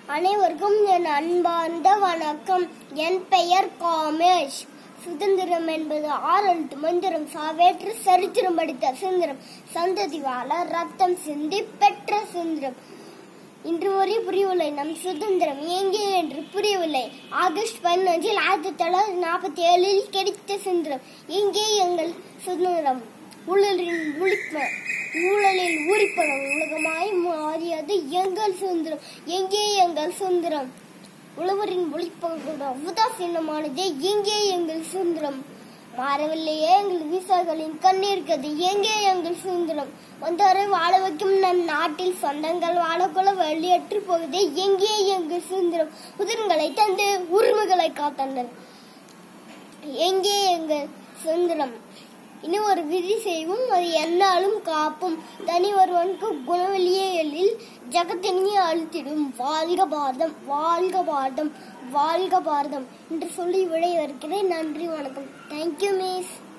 அனைவருக்கும் என் அன்பார்ந்த வணக்கம் என் பெயர் காமேஷ் சுதந்திரம் என்பது ஆறெழுத்து மந்திரம் சாவேற்று சரித்திரம் படித்த சுதந்திரம் சந்ததி வாழ ரத்தம் சிந்தி பெற்ற சுதந்திரம் இன்று வரை புரியவில்லை நம் சுதந்திரம் எங்கே என்று புரியவில்லை ஆகஸ்ட் பதினஞ்சில் ஆயிரத்தி தொள்ளாயிரத்தி நாற்பத்தி ஏழில் கிடைத்த சுதந்திரம் எங்கே எங்கள் சுதந்திரம் ஊழலின் விழிப்பு ஊழலில் ஊறிப்படும் உலகமாய் மாறியது எங்கள் சுதந்திரம் எங்கே எங்கள் சுதந்திரம் உழவரின் ஒளிப்போடு உதாசீனமானது எங்கே எங்கள் சுதந்திரம் மாறவில்லையே எங்கள் விவசாயிகளின் கண்ணீர் கதை எங்கே எங்கள் சுதந்திரம் வந்தவரை வாழ வைக்கும் நம் நாட்டில் சொந்தங்கள் வாழக்குள்ள வெளியேற்று போகுது எங்கே எங்கள் சுதந்திரம் உதிரங்களை தந்து உரிமைகளை காத்தனர் எங்கே எங்கள் சுதந்திரம் இனி ஒரு விதி செய்வோம் அது என்னாலும் காப்பும் தனி ஒருவனுக்கு குணவெளியில் ஜகத்தினியை அழுத்திடும் வாழ்க பாரதம் வாழ்க பாரதம் வாழ்க பாரதம் என்று சொல்லி விடை வருகிறேன் நன்றி வணக்கம் தேங்க்யூ மிஸ்